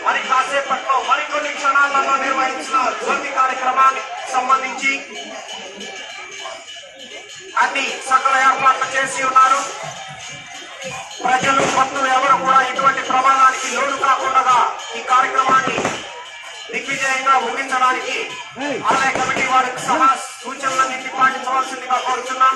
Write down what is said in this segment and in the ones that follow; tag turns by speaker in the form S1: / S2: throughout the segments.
S1: మరి కాసేపట్లో మరికొన్ని క్షణాలలో నిర్వహించిన జ్యోతి కార్యక్రమానికి సంబంధించి అన్ని సకల ఏర్పాట్లు చేసి ఉన్నారు ప్రజలు భక్తులు ఎవరు కూడా ఇటువంటి ప్రమాదానికి లోను కాకుండా ఈ కార్యక్రమాన్ని దిగ్విజయంగా ముగించడానికి ఆలయ కమిటీ వారికి సహా సూచనలన్నింటి పాటించవలసిందిగా కోరుతున్నాం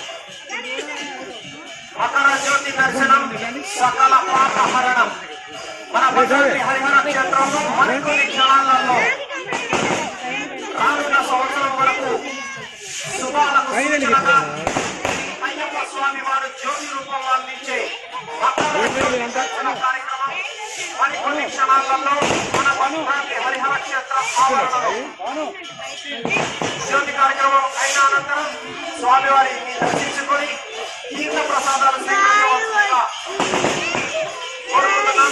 S1: మకర జ్యోతి దర్శనం సకల పాప హరణం మన భద్రాద్రి హరిహర క్షేత్రంలో మరికొన్ని క్షణాలలో రానున్న సంవత్సరం వరకు శుభాలకు సూచనగా అయ్యప్ప స్వామి వారు జ్యోతి రూపంలో అందించే మకర జ్యోతి దర్శన కార్యక్రమం మరికొన్ని క్షణాలలో మన భద్రాద్రి హరిహర క్షేత్ర ఆవరణలో జ్యోతి కార్యక్రమం అయిన అనంతరం స్వామివారిని దర్శించుకొని తీర్థ ప్రసాదాలు స్వీకరించవలసిందిగా కోరుకుంటున్నాం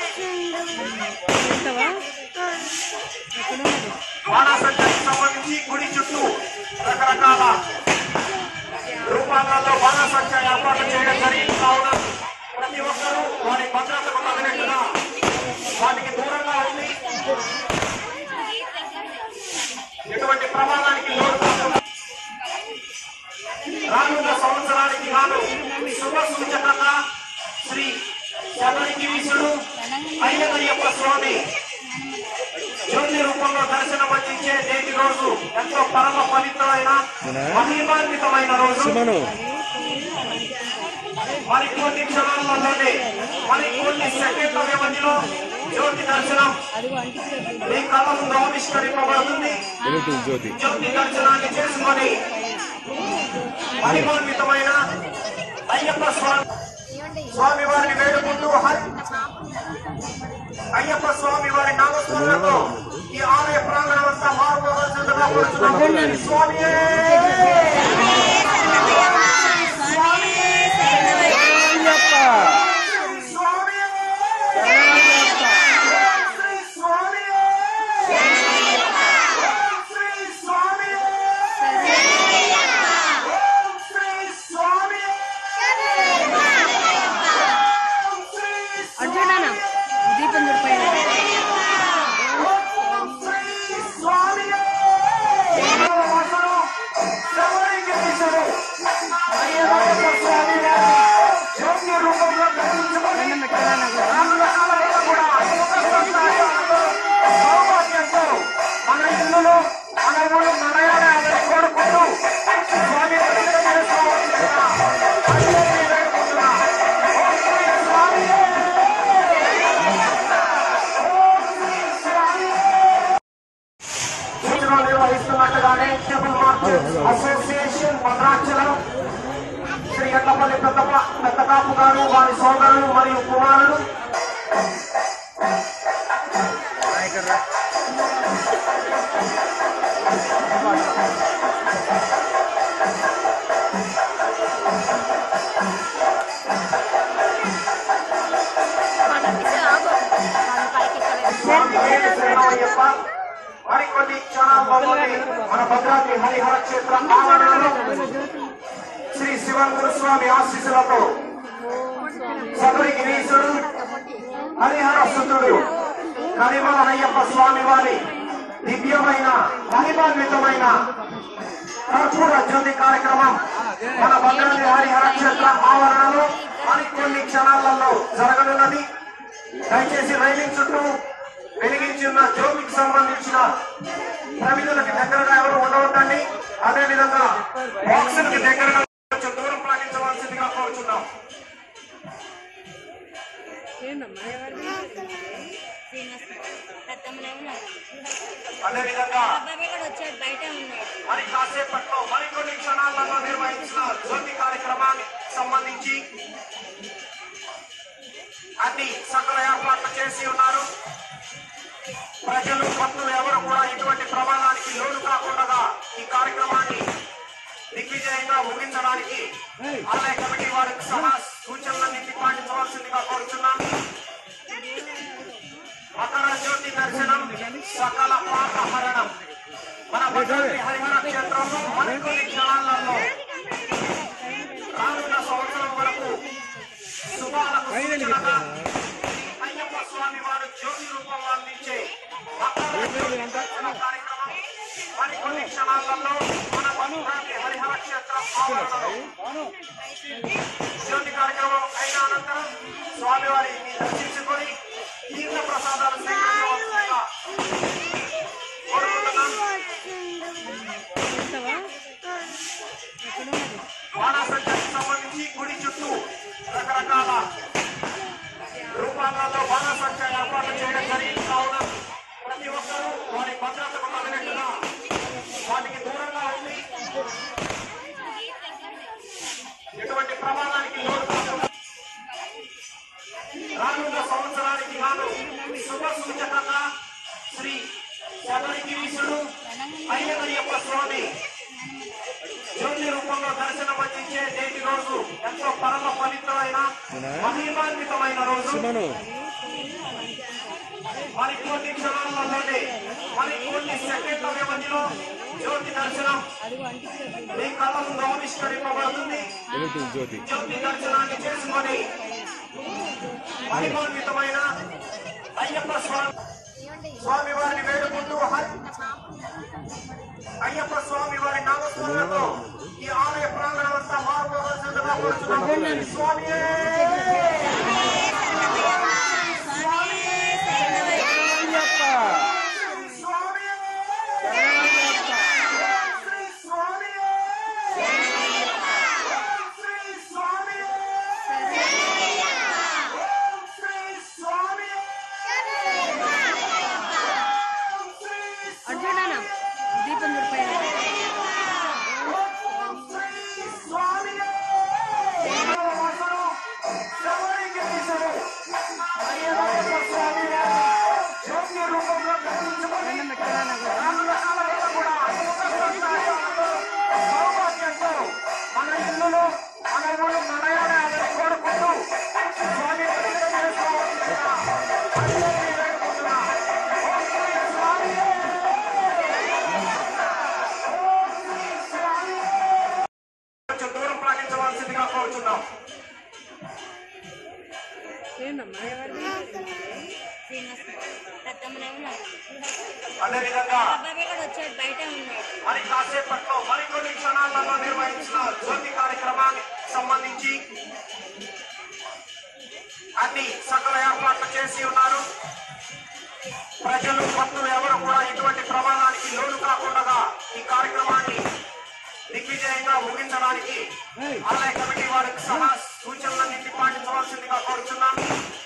S1: బాణాసంచానికి సంబంధించి గుడి చుట్టూ రకరకాల రూపాలలో బాణాసంచా ఏర్పాటు చేయడం జరిగింది కావున ప్రతి ఒక్కరూ వారి భద్రతకు తగినట్టుగా వాటికి దూరంగా ఉండి ఎటువంటి ప్రమాదానికి లోను కాకుండా రానున్న సంవత్సరానికి గాను శుభ సూచకంగా శ్రీ శబరిగిరీశుడు అయ్యనయ్యప్ప స్వామి జ్యోతి రూపంలో దర్శనం అందించే నేటి రోజు ఎంతో పరమ పవిత్రమైన మహిమాన్వితమైన రోజు మరి కొన్ని క్షణాలలోనే మరి కొన్ని సెకండ్ల వ్యవధిలో జ్యోతి దర్శనం మీ కళ్ళ ముందు ఆవిష్కరింపబడుతుంది
S2: జ్యోతి
S1: జ్యోతి దర్శనాన్ని చేసుకొని మహిమాన్వితమైన అయ్యప్ప స్వామి స్వామి వారిని వేడుకుంటూ హరి- అయ్యప్ప స్వామి వారి నామస్మరణతో ఈ ఆలయ ప్రాంగణం అంతా మారుకోవాల్సిందిగా కోరుతున్నాము. స్వామియే స్వామియే శ్రీ స్వామియే శ్రీ స్వామియే ఓం శ్రీ స్వామియే ఓం శ్రీ
S3: అర్జుననా దీపం చూడిపోయినా
S1: ఓం శ్రీ స్వామియే వాసుడు శబరిగిరీశుడు అయ్యప్ప స్వామియే జ్యోతి రూపంలో దర్శించుకొని రానున్న కాలంలో కూడా సుఖ సంతోషాలతో, సౌభాగ్యంతో మన ఇల్లులో మన ఊరు నడయాలని కోరుకుంటూ స్వామి దర్శనం చేసుకోవాల్సిందిగా అందరినీ వేడుకుంటున్నా. ఓం శ్రీ స్వామియే ఓం శ్రీ స్వామియే సూచనలు నిర్వహిస్తున్నట్టుగానే temple market association Bhadrachalam Shri Etlapalli పెద్దప పెద్దకాపు గారు వారి సోదరులు మరియు కుమారులు స్వామి వేద శరణమయ్యప్ప మరికొన్ని క్షణాల్లోనే మన భద్రాద్రి హరిహర క్షేత్ర ఆవరణలో శ్రీ శివంగురు స్వామి ఆశీస్సులతో సదరి గిరీశుడు హరిహర సుతుడు కలిమల అయ్యప్ప స్వామి వారి దివ్యమైన మహిమాన్వితమైన కర్పూర జ్యోతి కార్యక్రమం మన భద్రాద్రి హరిహర క్షేత్ర ఆవరణలో మరికొన్ని క్షణాలలో జరగనున్నది దయచేసి రైలింగ్ చుట్టూ వెలిగించిన జ్యోతికి సంబంధించిన ప్రమిదలకి దగ్గరగా ఎవరు ఉండవద్దండి అదే విధంగా బాక్సులకి దగ్గరగా కొంచెం దూరం పాటించవలసిందిగా కోరుచున్నాం
S3: ఏందమ్మా ఎవరిది
S1: అదే విధంగా
S4: అబ్బాయి కూడా వచ్చాడు బయట ఉన్నాడు
S1: మరి కాసేపట్లో మరికొన్ని క్షణాలలో నిర్వహించిన జ్యోతి కార్యక్రమానికి సంబంధించి అన్ని సకల ఏర్పాట్లు చేసి ఉన్నారు ప్రజలు భక్తులు ఎవరు కూడా ఇటువంటి ప్రమాదానికి లోను కాకుండా ఈ కార్యక్రమాన్ని దిగ్విజయంగా ముగించడానికి ఆలయ కమిటీ వారికి సహా సూచనలన్నింటి పాటించవలసిందిగా కోరుచున్నాం మకర జ్యోతి దర్శనం సకల పాప హరణం మన భద్రాద్రి హరిహర క్షేత్రంలో మరికొన్ని క్షణాలలో రానున్న సంవత్సరం వరకు శుభాలకు సూచనగా అయ్యప్ప స్వామి వారు జ్యోతి రూపంలో మరికొన్ని క్షణాలలో మన బంధువులకి హరిహర క్షేత్రం ఆవరణలో జ్యోతి కార్యక్రమం అయిన అనంతరం స్వామివారిని దర్శించుకొని తీర్థ ప్రసాదాలు స్వీకరించవలసిందిగా కోరుకుంటున్నాం
S3: వెళ్తావా ఎక్కడ ఉన్నది
S1: బాణాసంచానికి సంబంధించి గుడి చుట్టూ రకరకాల రూపాలలో బాణాసంచ ఏర్పాట్లు చేయడం జరిగింది కావున ప్రతి ఒక్కరూ వారి భద్రతకు తగినట్టుగా వాటికి దూరంగా ఉండి ఎటువంటి ప్రమాదానికి లోను కాకుండా రానున్న సంవత్సరానికి గాను శుభ సూచకంగా శ్రీ శబరిగిరీశుడు అయ్యనయ్యప్ప స్వామి జ్యోతి రూపంలో దర్శనం అందించే నేటి రోజు ఎంతో పరమ పవిత్రమైన మహిమాన్వితమైన రోజు మరి కొన్ని క్షణాలలోనే మరి కొన్ని సెకండ్ల వ్యవధిలో జ్యోతి దర్శనం మీ కళ్ళ ముందు ఆవిష్కరింపబడుతుంది
S2: జ్యోతి
S1: జ్యోతి దర్శనాన్ని చేసుకొని మహిమాన్వితమైన అయ్యప్ప స్వామి స్వామి వారిని వేడుకుంటూ హరి అయ్యప్ప స్వామి వారి నామస్మరణతో ఈ ఆలయ ప్రాంగణం అంతా మారుమోహల్సిందిగా కోరుచున్నాము స్వామియే స్వామియే శ్రీ స్వామియే శ్రీ స్వామియే శ్రీ స్వామియే శ్రీ
S3: అర్జుననా దీపం దుర్పైన దండం పెట్టాలా నాకు
S1: మన ఇల్లులో మన ఇల్లు నడయాలి అని కోరుకుంటూ స్వామి కొంచెం దూరం పాటించవలసిందిగా కోరుచున్నాం
S3: ఏందమ్మా ఎవరిది
S4: శ్రీనివాస్ పెద్దమ్మనేమో
S1: అదేవిధంగా
S4: అబ్బాయి ఇక్కడ వచ్చాడు బయట ఉన్నాడు
S1: మరి కాసేపట్లో మరికొన్ని క్షణాలలో నిర్వహించిన జ్యోతి కార్యక్రమానికి సంబంధించి అన్ని సకల ఏర్పాట్లు చేసి ఉన్నారు ప్రజలు భక్తులు ఎవరు కూడా ఎటువంటి ప్రమాదానికి లోను కాకుండా ఈ కార్యక్రమాన్ని దిగ్విజయంగా ముగించడానికి ఆలయ కమిటీ వారికి సహా సూచనలన్నింటి పాటించవలసిందిగా కోరుచున్నాం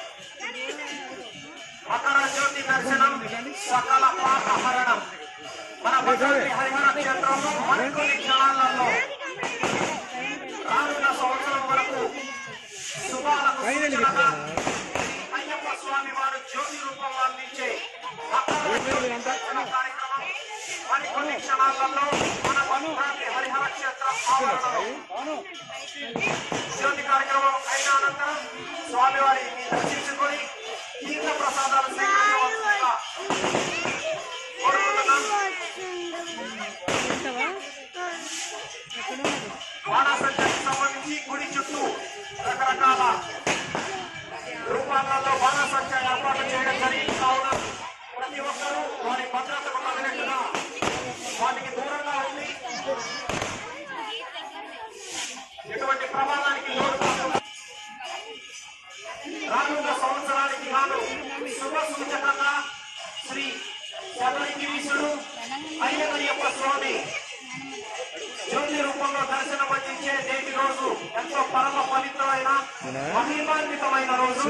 S1: మకర జ్యోతి దర్శనం సకల పాపహరణం మన భద్రాద్రి హరిహర క్షేత్రంలో మరికొన్ని క్షణాలలో రానున్న సంవత్సరం వరకు శుభాలకు సూచనగా అయ్యప్ప స్వామి వారు జ్యోతి రూపంలో అందించే మకర జ్యోతి దర్శన కార్యక్రమం మరికొన్ని క్షణాలలో మన భద్రాద్రి హరిహర క్షేత్రం ఆవరణలో జ్యోతి కార్యక్రమం అయిన అనంతరం స్వామివారిని దర్శించుకొని తీర్థ ప్రసాదాలు స్వీకరించవలసిందిగా కోరుకుంటున్నాం
S3: వెళ్తావా ఎక్కడ ఉన్నది
S1: బాణాసంచానికి సంబంధించి గుడి చుట్టూ రకరకాల రూపాలలో బాణాసంచ ఏర్పాట్లు చేయడం జరిగింది కావున ప్రతి ఒక్కరూ వారి భద్రతకు తగినట్టుగా వాటికి దూరంగా ఉండి ఎటువంటి ప్రమాదానికి లోను కాకుండా రానున్న సంవత్సరానికి గాను శుభ సూచకంగా శ్రీ శబరిగిరీశుడు అయ్యనయ్యప్ప స్వామి జ్యోతి రూపంలో దర్శనం అందించే నేటి రోజు ఎంతో పరమ పవిత్రమైన మహిమాన్వితమైన రోజు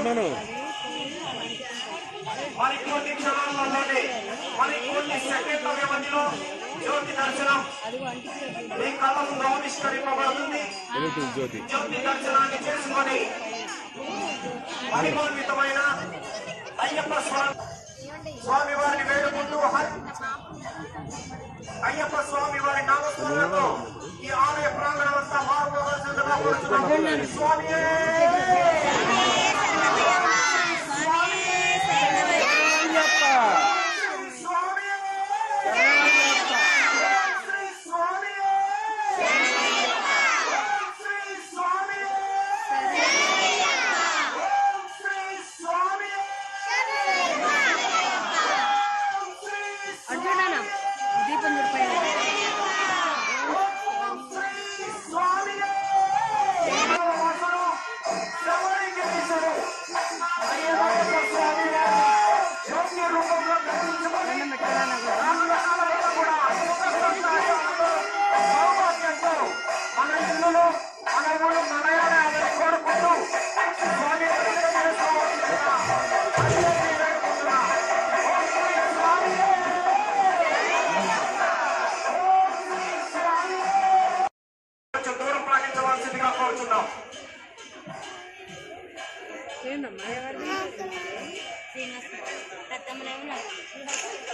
S1: మరి కొన్ని క్షణాలలోనే మరి కొన్ని సెకండ్ల వ్యవధిలో జ్యోతి దర్శనం మీ కళ్ళ ముందు ఆవిష్కరింపబడుతుంది
S2: జ్యోతి
S1: జ్యోతి దర్శనాన్ని చేసుకొని మహిమాన్వితమైన అయ్యప్ప స్వామి స్వామి వారిని వేడుకుంటూ హరి అయ్యప్ప స్వామి వారి నామస్మరణతో ఈ ఆలయ ప్రాంగణం అంతా మారుమోహల్సిందిగా కోరుచున్నాము స్వామియే స్వామియే శ్రీ స్వామియే శ్రీ స్వామియే శ్రీ స్వామియే శ్రీ
S3: అర్జుననా దీపం దుర్పైన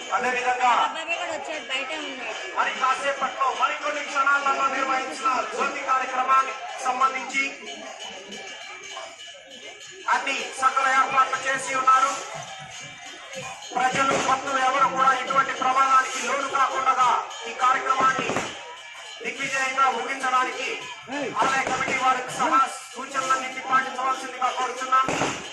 S1: అదేవిధంగా
S4: అబ్బాయి కూడా వచ్చాడు బయట ఉన్నాడు
S1: మరి కాసేపట్లో మరికొన్ని క్షణాలలో నిర్వహించిన జ్యోతి కార్యక్రమానికి సంబంధించి అన్ని సకల ఏర్పాట్లు చేసి ఉన్నారు ప్రజలు భక్తులు ఎవరు కూడా ఇటువంటి ప్రమాదానికి లోను కాకుండా ఈ కార్యక్రమాన్ని దిగ్విజయంగా ముగించడానికి ఆలయ కమిటీ వారికి సహా సూచనలన్నింటి పాటించవలసిందిగా కోరుచున్నాం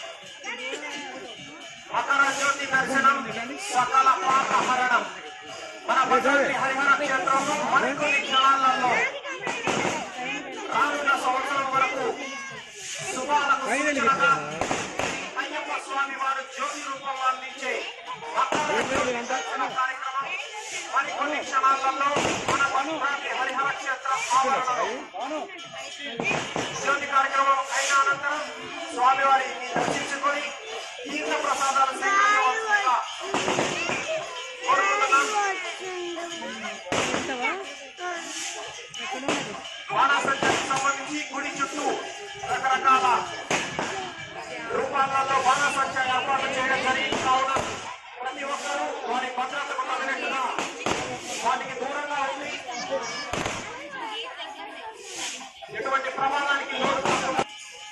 S1: మకర జ్యోతి దర్శనం సకల పాపహరణం మన భద్రాద్రి హరిహర క్షేత్రంలో మరికొన్ని క్షణాలలో రానున్న సంవత్సరం వరకు శుభాలకు సూచనగా అయ్యప్ప స్వామి వారు జ్యోతి రూపంలో అందించే మకర జ్యోతి దర్శన కార్యక్రమం మరికొన్ని క్షణాలలో మన భద్రాద్రి హరిహర క్షేత్రం ఆవరణలో జ్యోతి కార్యక్రమం అయిన అనంతరం స్వామివారిని దర్శించుకొని తీర్థ ప్రసాదాలు స్వీకరించవలసిందిగా కోరుకుంటున్నాం
S3: వెళ్తావా ఎక్కడ ఉన్నది
S1: బాణాసంచానికి సంబంధించి గుడి చుట్టూ రకరకాల రూపాలలో బాణాసంచ ఏర్పాట్లు చేయడం జరిగింది కావున ప్రతి ఒక్కరూ వారి భద్రతకు తగినట్టుగా వాటికి దూరంగా ఉండి ఎటువంటి ప్రమాదానికి లోను కాకుండా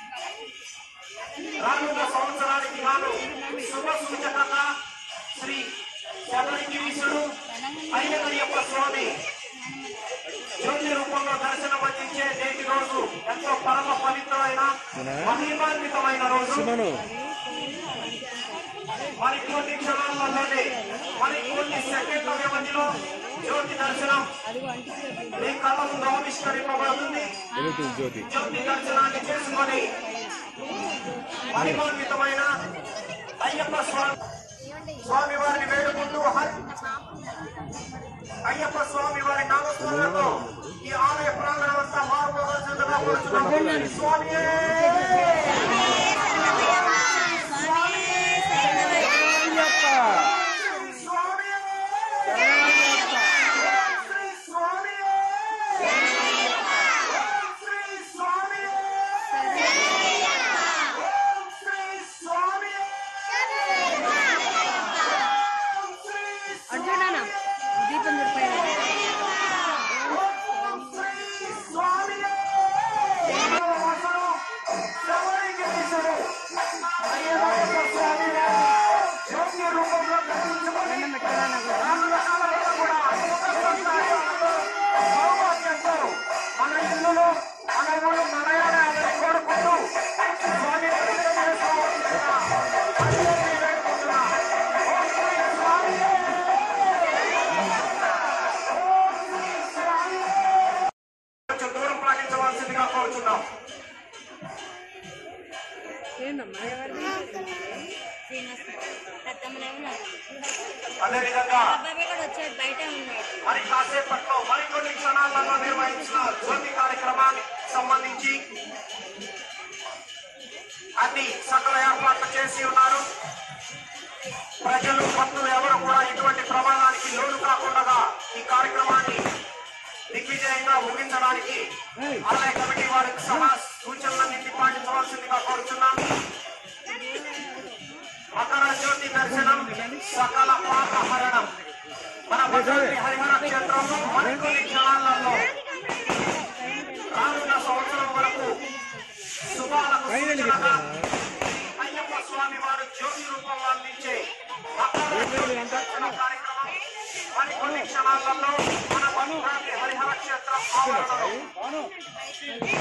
S1: రానున్న సంవత్సరానికి గాను శుభ సూచకంగా శ్రీ శబరిగిరీశుడు అయ్యనయ్యప్ప స్వామి జ్యోతి రూపంలో దర్శనం అందించే నేటి రోజు ఎంతో పరమ పవిత్రమైన మహిమాన్వితమైన రోజు
S2: సుమను
S1: మరి కొన్ని క్షణాలలోనే మరి కొన్ని సెకండ్ల వ్యవధిలో జ్యోతి దర్శనం మీ కళ్ళ ముందు ఆవిష్కరింపబడుతుంది
S2: వెలుగుతుంది జ్యోతి
S1: జ్యోతి దర్శనాన్ని చేసుకొని మహిమాన్వితమైన అయ్యప్ప స్వామి స్వామి వారిని వేడుకుంటూ హరి అయ్యప్ప స్వామి వారి నామస్మరణతో ఈ ఆలయ ప్రాంగణం అంతా మారుమోగాల్సిందిగా కోరుచున్నాము. స్వామియే శ్రీ స్వామియే శ్రీ స్వామియే శ్రీ స్వామియే శ్రీ స్వామియే శ్రీ
S3: అర్జుననా దీపం దొరికాయి దండం పెట్టాలా నాకు
S1: మన ఇల్లులో మన ఊరు మనయానే అని కోరుకుంటూ స్వామి దర్శనం చేసుకోవాల్సిందిగా అందరినీ వేడుకుంటున్నా. ఓం శ్రీ స్వామియే. ఓం శ్రీ స్వామియే. కొంచెం దూరం పాటించవలసిందిగా కోరుచున్నాం
S3: ఏందమ్మా ఎవరిది
S4: శ్రీనివాస్ పెద్దమ్మనే ఉన్నాడు
S1: అదేవిధంగా
S4: అబ్బాయి కూడా వచ్చాడు బయట ఉన్నాడు
S1: మరి కాసేపట్లో మరికొన్ని క్షణాలలో నిర్వహించిన జ్యోతి కార్యక్రమానికి సంబంధించి అన్ని సకల ఏర్పాట్లు చేసి ఉన్నారు ప్రజలు భక్తులు ఎవరు కూడా ఇటువంటి ప్రమాదానికి లోను కాకుండా ఈ కార్యక్రమాన్ని దిగ్విజయంగా ముగించడానికి ఆలయ కమిటీ వారికి సహా సూచనలన్నింటి పాటించవలసిందిగా కోరుచున్నాం మకర జ్యోతి దర్శనం సకల పాపహరణం మన భద్రాద్రి హరిహర క్షేత్రంలో మరికొన్ని క్షణాలలో రానున్న సంవత్సరం వరకు శుభాలకు సూచనగా అయ్యప్ప స్వామి వారు జ్యోతి రూపంలో అందించే మకర జ్యోతి దర్శన కార్యక్రమం మరికొన్ని క్షణాలలో మన భద్రాద్రి హరిహర క్షేత్రం ఆవరణలో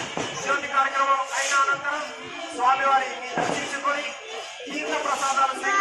S1: జ్యోతి కార్యక్రమం అయిన అనంతరం స్వామివారిని దర్శించుకొని తీర్థ ప్రసాదాలు స్వీకరించవలసిందిగా